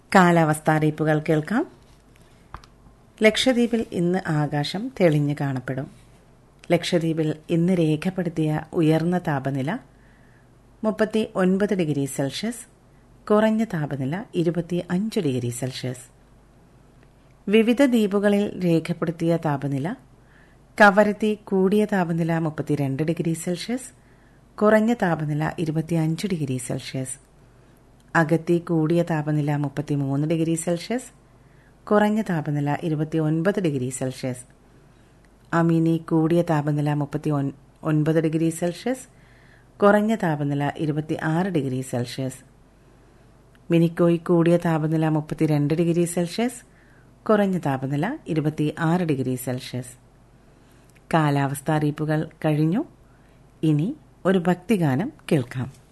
കാലാവസ്ഥാ അറിയിപ്പുകൾ കേൾക്കാം ലക്ഷദ്വീപിൽ ഇന്ന് ആകാശം തെളിഞ്ഞു കാണപ്പെടും ലക്ഷദ്വീപിൽ ഇന്ന് രേഖപ്പെടുത്തിയ ഉയർന്ന താപനില മുപ്പത്തി ഒൻപത് ഡിഗ്രി സെൽഷ്യസ് കുറഞ്ഞ താപനില ഇരുപത്തി അഞ്ച് ഡിഗ്രി സെൽഷ്യസ് വിവിധ ദ്വീപുകളിൽ രേഖപ്പെടുത്തിയ താപനില കവരത്തി കൂടിയ താപനില മുപ്പത്തിരണ്ട് ഡിഗ്രി സെൽഷ്യസ് കുറഞ്ഞ താപനില ഇരുപത്തിയഞ്ച് ഡിഗ്രി സെൽഷ്യസ് അഗത്തി കൂടിയ താപനില മുപ്പത്തിമൂന്ന് ഡിഗ്രി സെൽഷ്യസ് കുറഞ്ഞ താപനില ഇരുപത്തിയൊൻപത് ഡിഗ്രി സെൽഷ്യസ് അമീനി കൂടിയ താപനില മുപ്പത്തി ഒൻപത് ഡിഗ്രി സെൽഷ്യസ് കുറഞ്ഞ താപനില ഇരുപത്തി ആറ് ഡിഗ്രി സെൽഷ്യസ് മിനിക്കോയ് കൂടിയ താപനില മുപ്പത്തിരണ്ട് ഡിഗ്രി സെൽഷ്യസ് കുറഞ്ഞ താപനില ഇരുപത്തി ആറ് ഡിഗ്രി സെൽഷ്യസ് കാലാവസ്ഥാ അറിയിപ്പുകൾ കഴിഞ്ഞു ഇനി ഒരു ഭക്തിഗാനം കേൾക്കാം